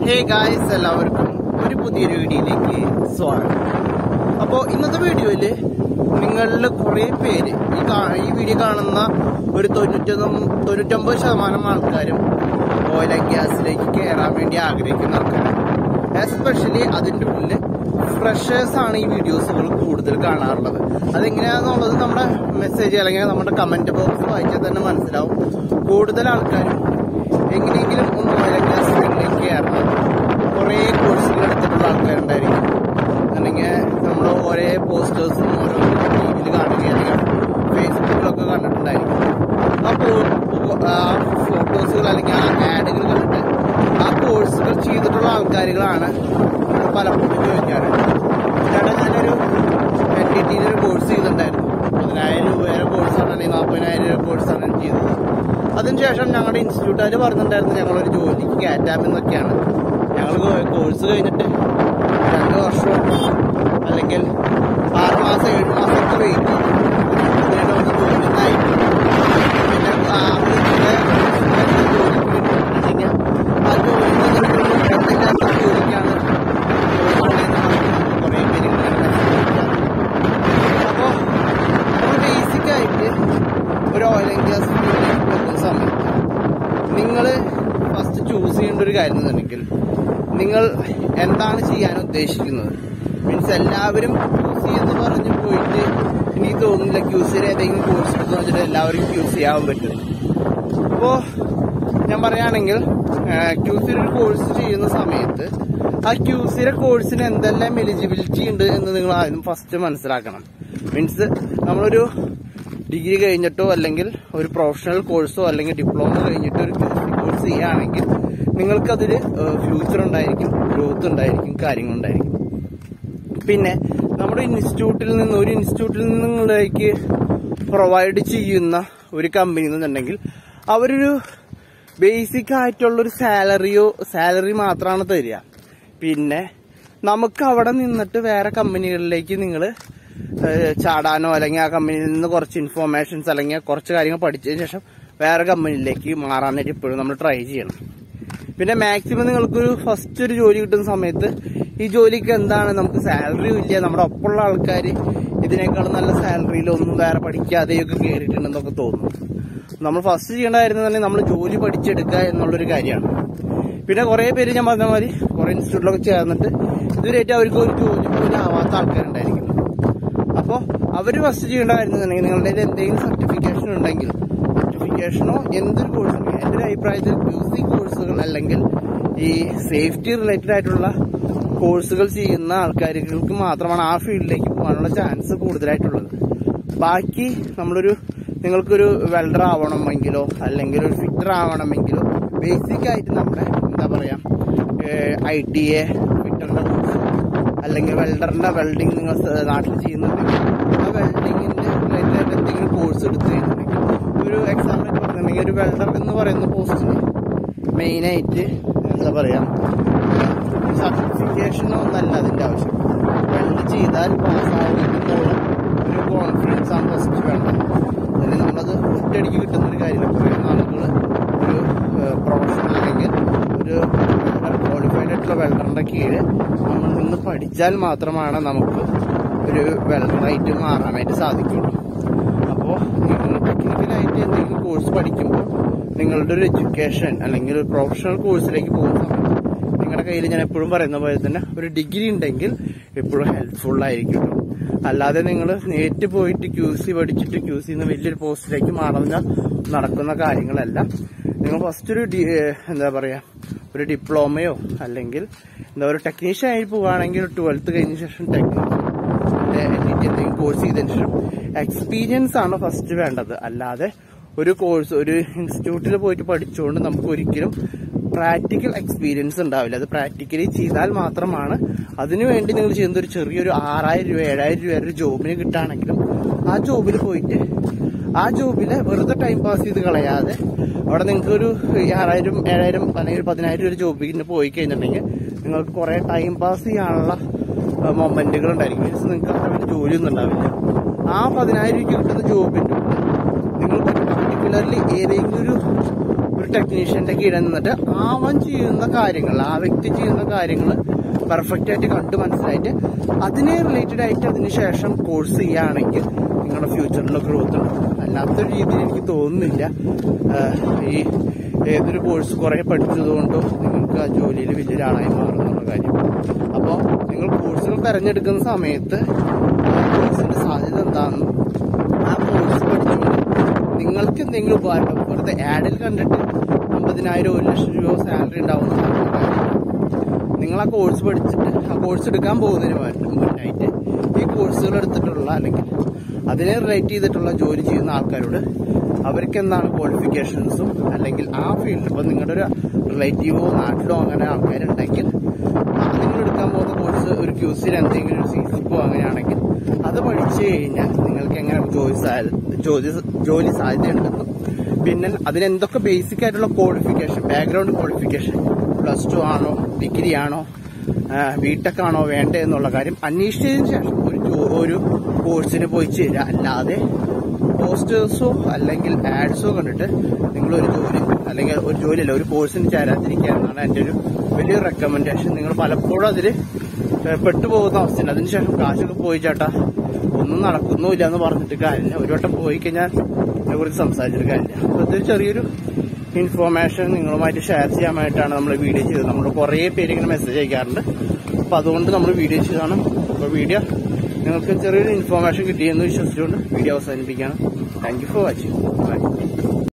Hey guys എല്ലാവർക്കും ഒരു പുതിയൊരു വീഡിയോയിലേക്ക് സ്വാഗതം അപ്പോൾ ഇന്നത്തെ വീഡിയോയില് നിങ്ങളിൽ കുറെ പേര് ഈ കാ- ഈ വീഡിയോ കാണുന്ന ഒരു തൊണ്ണൂറ്റൊന്നും തൊണ്ണൂറ്റൊമ്പത് ശതമാനം ആൾക്കാരും ഓയിൽ ആൻഡ് ഗ്യാസിലേക്ക് കയറാൻ വേണ്ടി ആഗ്രഹിക്കുന്ന ആൾക്കാരാണ് എസ്പെഷ്യലി അതിൻ്റെ ഉള്ളിൽ ഫ്രഷേഴ്സ് ആണ് ഈ വീഡിയോസുകൾ കൂടുതൽ കാണാറുള്ളത് അതെങ്ങനെയാണെന്നുള്ളത് നമ്മുടെ മെസ്സേജ് അല്ലെങ്കിൽ നമ്മുടെ കമന്റ് ബോക്സ് വായിച്ചാൽ തന്നെ മനസ്സിലാവും കൂടുതൽ ആൾക്കാരും എങ്ങനെയെങ്കിലും ഒന്ന് ഓയിൽ ആൻഡ് ഗ്യാസ് ഫീൽഡിലേക്ക് കയറണം കുറേ കോഴ്സുകൾ എടുത്തിട്ടുള്ള ആൾക്കാരുണ്ടായിരിക്കും അല്ലെങ്കിൽ നമ്മൾ ഒരേ പോസ്റ്റേഴ്സും ഓരോ രീതിയിൽ കാണുകയാണെങ്കിൽ ഫേസ്ബുക്കിലൊക്കെ കണ്ടിട്ടുണ്ടായിരിക്കും അപ്പോൾ ആ ഫോട്ടോസുകൾ അല്ലെങ്കിൽ ആ ആഡുകൾ കണ്ടിട്ട് ആ കോഴ്സുകൾ ചെയ്തിട്ടുള്ള ആൾക്കാരുകളാണ് പലപ്പോഴും ചോദിക്കാറ് ചേട്ടാ ഞാനൊരു എൻ ഡി ടിയിൽ ഒരു കോഴ്സ് ചെയ്തിട്ടുണ്ടായിരുന്നു പതിനായിരം രൂപയുടെ കോഴ്സാണ് അല്ലെങ്കിൽ നാൽപ്പതിനായിരം രൂപ കോഴ്സാണ് ഞാൻ ചെയ്തത് അതിനുശേഷം ഞങ്ങളുടെ ഇൻസ്റ്റിറ്റ്യൂട്ടുകാർ പറഞ്ഞിട്ടുണ്ടായിരുന്നു ഞങ്ങളൊരു ജോലിക്ക് കയറ്റാമെന്നൊക്കെയാണ് ഞങ്ങൾ കോഴ്സ് കഴിഞ്ഞിട്ട് രണ്ട് വർഷം അല്ലെങ്കിൽ ആറ് മാസം ഏഴ് മാസമൊക്കെ വെയിറ്റ് ചെയ്തു ഒന്ന് ജോലിന്നായി പിന്നെ ആ ഒരു ഇതിലെ ജോലിക്ക് കിട്ടിയിട്ടുണ്ടെങ്കിൽ ആ ജോലി എന്തെങ്കിലും ജോലിക്കാണ് കുറേ പേര് ഇങ്ങനെ message അയക്കാറുണ്ട്. അപ്പോൾ നമ്മൾ ബേസിക് ആയിട്ട് ഒരു ഓയിൽ ആൻഡ് ഗ്യാസ് ഫീൽഡിലേക്ക് പോകുന്ന സമയത്ത് നിങ്ങൾ ഫസ്റ്റ് ചൂസ് ചെയ്യേണ്ട ഒരു കാര്യം എന്നുണ്ടെങ്കിൽ നിങ്ങൾ എന്താണ് ചെയ്യാൻ ഉദ്ദേശിക്കുന്നത് മീൻസ് എല്ലാവരും ക്യൂസി എന്ന് പറഞ്ഞ് പോയിട്ട് എനിക്ക് തോന്നുന്നില്ല ക്യൂസിയുടെ ഏതെങ്കിലും കോഴ്സ് എടുത്ത് വെച്ചിട്ട് എല്ലാവരും ക്യൂസ് ചെയ്യാൻ പറ്റും അപ്പോൾ ഞാൻ പറയുകയാണെങ്കിൽ ക്യൂസിയുടെ ഒരു കോഴ്സ് ചെയ്യുന്ന സമയത്ത് ആ ക്യൂസിയുടെ കോഴ്സിന് എന്തെല്ലാം എലിജിബിലിറ്റി ഉണ്ട് എന്ന് നിങ്ങൾ ആദ്യം ഫസ്റ്റ് മനസ്സിലാക്കണം മീൻസ് നമ്മളൊരു ഡിഗ്രി കഴിഞ്ഞിട്ടോ അല്ലെങ്കിൽ ഒരു പ്രൊഫഷണൽ കോഴ്സോ അല്ലെങ്കിൽ ഡിപ്ലോമ കഴിഞ്ഞിട്ടോ ഒരു ക്യൂസി കോഴ്സ് ചെയ്യുകയാണെങ്കിൽ നിങ്ങൾക്കതിൽ ഫ്യൂച്ചർ ഉണ്ടായിരിക്കും ഗ്രോത്ത് ഉണ്ടായിരിക്കും കാര്യങ്ങളുണ്ടായിരിക്കും പിന്നെ നമ്മുടെ ഇൻസ്റ്റിറ്റ്യൂട്ടിൽ നിന്ന് ഒരു ഇൻസ്റ്റിറ്റ്യൂട്ടിൽ നിങ്ങളിലേക്ക് പ്രൊവൈഡ് ചെയ്യുന്ന ഒരു കമ്പനി എന്നുണ്ടെങ്കിൽ അവരൊരു ബേസിക് ആയിട്ടുള്ളൊരു സാലറിയോ സാലറി മാത്രമാണ് തരിക പിന്നെ നമുക്ക് അവിടെ നിന്നിട്ട് വേറെ കമ്പനികളിലേക്ക് നിങ്ങൾ ചാടാനോ അല്ലെങ്കിൽ ആ കമ്പനിയിൽ നിന്ന് കുറച്ച് ഇൻഫോർമേഷൻസ് അല്ലെങ്കിൽ കുറച്ച് കാര്യങ്ങൾ പഠിച്ചതിന് ശേഷം വേറെ കമ്പനിയിലേക്ക് മാറാനായിട്ട് ഇപ്പോഴും നമ്മൾ ട്രൈ ചെയ്യണം പിന്നെ മാക്സിമം നിങ്ങൾക്കൊരു ഫസ്റ്റ് ഒരു ജോലി കിട്ടുന്ന സമയത്ത് ഈ ജോലിക്ക് എന്താണ് നമുക്ക് സാലറി ഇല്ല നമ്മുടെ ഒപ്പമുള്ള ആൾക്കാർ ഇതിനേക്കാളും നല്ല സാലറിയിലൊന്നും വേറെ പഠിക്കാതെയൊക്കെ കയറിയിട്ടുണ്ടെന്നൊക്കെ തോന്നുന്നു നമ്മൾ ഫസ്റ്റ് ചെയ്യേണ്ട കാര്യം തന്നെ നമ്മൾ ജോലി പഠിച്ചെടുക്കുക എന്നുള്ളൊരു കാര്യമാണ് പിന്നെ കുറേ പേര് ഞാൻ പറഞ്ഞ മാതിരി കുറേ ഇൻസ്റ്റിറ്റ്യൂട്ടിലൊക്കെ ചേർന്നിട്ട് ഇതുവരെയായിട്ട് അവർക്ക് ഒരു ജോലി പോലും ആവാത്ത ആൾക്കാരുണ്ടായിരിക്കും അപ്പോൾ അവർ ഫസ്റ്റ് ചെയ്യേണ്ട കാര്യം എന്നുണ്ടെങ്കിൽ നിങ്ങളുടെ കയ്യിൽ എന്തെങ്കിലും സർട്ടിഫിക്കേഷൻ ഉണ്ടെങ്കിൽ സർട്ടിഫിക്കേഷനോ എന്തൊരു കോഴ്സ് എൻ്റെ ഒരു അഭിപ്രായത്തിൽ മ്യൂസിക് കോഴ്സുകൾ അല്ലെങ്കിൽ ഈ സേഫ്റ്റി റിലേറ്റഡ് ആയിട്ടുള്ള കോഴ്സുകൾ ചെയ്യുന്ന ആൾക്കാർക്ക് മാത്രമാണ് ആ ഫീൽഡിലേക്ക് പോകാനുള്ള ചാൻസ് കൂടുതലായിട്ടുള്ളത് ബാക്കി നമ്മളൊരു നിങ്ങൾക്കൊരു വെൽഡർ ആവണമെങ്കിലോ അല്ലെങ്കിൽ ഒരു ഫിറ്റർ ആവണമെങ്കിലോ ബേസിക് ആയിട്ട് നമ്മുടെ എന്താ പറയാ ഐ ടി എ ഫിറ്ററിന്റെ കോഴ്സ് അല്ലെങ്കിൽ വെൽഡറിന്റെ വെൽഡിങ് നിങ്ങൾ സ- നാട്ടിൽ ചെയ്യുന്നുണ്ടെങ്കിൽ ആ വെൽഡിങ്ങിന്റെ റിലേറ്റഡ് ആയിട്ട് എന്തെങ്കിലും കോഴ്സ് എടുത്തു കഴിഞ്ഞിട്ടുണ്ടെങ്കിൽ ഒരു എക്സാമ്പിൾ പറഞ്ഞിട്ടുണ്ടെങ്കിൽ ഒരു വെൽഡർ എന്ന് പറയുന്ന പോസ്റ്റിന് മെയിനായിട്ട് എന്താ പറയാ സർട്ടിഫിക്കേഷനോ ഒന്നല്ല അതിന്റെ ആവശ്യം വെൽഡ് ചെയ്താൽ പാസ്സാവുന്നതോളം ഒരു കോൺഫിഡൻസ് ആണ് ഫസ്റ്റ് വേണ്ടത് അല്ലെങ്കിൽ നമ്മളത് ഒറ്റയടിക്ക് കിട്ടുന്ന ഒരു കാര്യമില്ല കുറേ നാളുകൾ ഒരു പ്രൊഫഷണൽ അല്ലെങ്കിൽ ഒരു ക്വാളിഫൈഡ് ആയിട്ടുള്ള വെൽഡറിന്റെ കീഴിൽ നമ്മൾ നിന്ന് പഠിച്ചാൽ മാത്രമാണ് നമുക്ക് ഒരു വെൽഡറായിട്ട് മാറാനായിട്ട് സാധിക്കുള്ളൂ അപ്പോൾ നിങ്ങൾ ടെക്നിക്കലായിട്ട് എന്തെങ്കിലും കോഴ്സ് പഠിക്കുമ്പോൾ നിങ്ങളുടെ ഒരു എഡ്യൂക്കേഷൻ അല്ലെങ്കിൽ ഒരു പ്രൊഫഷണൽ കോഴ്സിലേക്ക് പോകുന്ന സമയത്ത് നിങ്ങളുടെ കയ്യിൽ ഞാൻ എപ്പോഴും പറയുന്ന പോലെ തന്നെ ഒരു ഡിഗ്രി ഉണ്ടെങ്കിൽ എപ്പോഴും ഹെൽപ്ഫുൾ ആയിരിക്കും കേട്ടോ. അല്ലാതെ നിങ്ങൾ നേരിട്ട് പോയിട്ട് ക്യൂ സി പഠിച്ചിട്ട് ക്യൂ സിന്ന് വലിയൊരു പോസ്റ്റിലേക്ക് മാറുന്ന നടക്കുന്ന കാര്യങ്ങളല്ല നിങ്ങൾ ഫസ്റ്റ് ഒരു ഡി- ഏഹ് എന്താ പറയാ ഒരു ഡിപ്ലോമയോ അല്ലെങ്കിൽ എന്താ ഒരു ടെക്നീഷ്യൻ ആയി പോവുകയാണെങ്കിൽ ട്വൽത്ത് കഴിഞ്ഞ ശേഷം ടെക്നീഷ്യൻ എന്തെങ്കിലും കോഴ്സ് ചെയ്തതിന് ശേഷം എക്സ്പീരിയൻസ് ആണ് ഫസ്റ്റ് വേണ്ടത് അല്ലാതെ ഒരു കോഴ്സ് ഒരു ഇൻസ്റ്റിറ്റ്യൂട്ടിൽ പോയിട്ട് പഠിച്ചുകൊണ്ട് നമുക്ക് ഒരിക്കലും പ്രാക്ടിക്കൽ എക്സ്പീരിയൻസ് ഉണ്ടാവില്ല അത് പ്രാക്ടിക്കലി ചെയ്താൽ മാത്രമാണ് അതിനുവേണ്ടി നിങ്ങൾ ചെയ്യുന്ന ഒരു ചെറിയൊരു ആറായിരം രൂപ ഏഴായിരം രൂപ ഒരു ജോബിന് കിട്ടുകയാണെങ്കിലും ആ ജോബിൽ പോയിട്ട് ആ ജോബില് വെറുതെ ടൈം പാസ് ചെയ്ത് കളയാതെ അവിടെ നിങ്ങൾക്ക് ഒരു ആറായിരം ഏഴായിരം അല്ലെങ്കിൽ ഒരു പതിനായിരം ഒരു ജോബിന് പോയി കഴിഞ്ഞിട്ടുണ്ടെങ്കിൽ നിങ്ങൾക്ക് കുറെ ടൈം പാസ് ചെയ്യാനുള്ള മൊമെന്റുകൾ ഉണ്ടായിരിക്കും മീൻസ് നിങ്ങൾക്ക് അത്ര വലിയ ജോലിയൊന്നും ഉണ്ടാവില്ല ആ പതിനായിരം രൂപയ്ക്ക് കിട്ടുന്ന ജോബിന്റെ ഉള്ളിൽ നിങ്ങൾക്ക് പർട്ടിക്കുലർലി ഏതെങ്കിലും ഒരു ഒരു ടെക്നീഷ്യന്റെ കീഴിൽ നിന്നിട്ട് അവൻ ചെയ്യുന്ന കാര്യങ്ങൾ ആ വ്യക്തി ചെയ്യുന്ന കാര്യങ്ങൾ പെർഫെക്റ്റ് ആയിട്ട് കണ്ടു മനസ്സിലായിട്ട് അതിനെ റിലേറ്റഡ് ആയിട്ട് അതിന് ശേഷം കോഴ്സ് ചെയ്യുകയാണെങ്കിൽ നിങ്ങളുടെ ഫ്യൂച്ചറിലെ ഗ്രോത്ത് അല്ലാത്തൊരു രീതിയിൽ എനിക്ക് തോന്നുന്നില്ല ആഹ് ഈ ഏതൊരു കോഴ്സ് കുറെ പഠിച്ചതുകൊണ്ടോ നിങ്ങൾക്ക് ആ ജോലിയിൽ വലിയൊരാളായി മാറുന്നുള്ള കാര്യം അപ്പോൾ നിങ്ങൾ കോഴ്സുകൾ തിരഞ്ഞെടുക്കുന്ന സമയത്ത് ആ കോഴ്സിന്റെ സാധ്യത എന്താണെന്നും ആ കോഴ്സ് പഠിച്ചുകൊണ്ട് നിങ്ങൾക്ക് എന്തെങ്കിലും ഉപകാരം വെറുതെ ആഡിൽ കണ്ടിട്ട് അമ്പതിനായിരം ഒരു ലക്ഷം രൂപ സാലറി ഉണ്ടാവുന്ന നിങ്ങൾ ആ കോഴ്സ് പഠിച്ചിട്ട് ആ കോഴ്സ് എടുക്കാൻ പോകുന്നതിന് മുൻ- മുന്നായിട്ട് ഈ കോഴ്സുകൾ എടുത്തിട്ടുള്ള അല്ലെങ്കിൽ അതിനെ റിലേറ്റ് ചെയ്തിട്ടുള്ള ജോലി ചെയ്യുന്ന ആൾക്കാരോട് അവർക്ക് എന്താണ് ക്വാളിഫിക്കേഷൻസും അല്ലെങ്കിൽ ആ ഫീൽഡ് ഇപ്പൊ നിങ്ങളുടെ ഒരു റിലേറ്റീവോ നാട്ടിലോ അങ്ങനെ ആൾക്കാരുണ്ടെങ്കിൽ ആ നിങ്ങൾ എടുക്കാൻ പോകുന്ന കോഴ്സ് ഒരു ക്യൂസിൽ എന്തെങ്കിലും ഒരു സി സിക്കോ അങ്ങനെയാണെങ്കിൽ അത് പഠിച്ചു കഴിഞ്ഞാൽ നിങ്ങൾക്ക് എങ്ങനെ ജോലി സാധ്യത ജോലി ജോലി സാധ്യതയുണ്ടെന്നും പിന്നെ അതിനെന്തൊക്കെ ബേസിക് ആയിട്ടുള്ള qualification background qualification plus two ആണോ ഡിഗ്രി ആണോ ബിടെക് ആണോ വേണ്ടേ എന്നുള്ള കാര്യം അന്വേഷിച്ചതിന് ശേഷം ഒരു ജോ- ഒരു കോഴ്സിന് പോയി ചേരുക അല്ലാതെ പോസ്റ്റേഴ്സോ അല്ലെങ്കിൽ ആഡ്സോ കണ്ടിട്ട് നിങ്ങൾ ഒരു ജോലി അല്ലെങ്കിൽ ഒരു ജോലിയല്ല ഒരു കോഴ്സിന് ചേരാതിരിക്കുക എന്നാണ് എൻ്റെ ഒരു വലിയൊരു റെക്കമെൻഡേഷൻ നിങ്ങൾ പലപ്പോഴും അതിൽ പെട്ടുപോകുന്ന അവസ്ഥയുണ്ട് അതിനുശേഷം കാശൊക്കെ പോയി ചേട്ടാ ഒന്നും നടക്കുന്നുമില്ല എന്ന് പറഞ്ഞിട്ട് കാര്യമില്ല ഒരു വട്ടം പോയി കഴിഞ്ഞാൽ അതിനെ കുറിച്ച് സംസാരിച്ചിട്ട് കാര്യമില്ല അപ്പോൾ ഇതൊരു ചെറിയൊരു ഇൻഫോർമേഷൻ നിങ്ങളുമായിട്ട് ഷെയർ ചെയ്യാനായിട്ടാണ് നമ്മൾ വീഡിയോ ചെയ്തത് നമ്മൾ കുറേ പേര് ഇങ്ങനെ മെസ്സേജ് അയക്കാറുണ്ട് അപ്പോൾ അതുകൊണ്ട് നമ്മൾ വീഡിയോ ചെയ്തതാണ് അപ്പോൾ വീഡിയോ നിങ്ങൾക്ക് ചെറിയൊരു ഇൻഫോർമേഷൻ കിട്ടിയെന്ന് വിശ്വസിച്ചുകൊണ്ട് വീഡിയോ അവസാനിപ്പിക്കുകയാണ് thank you for watching by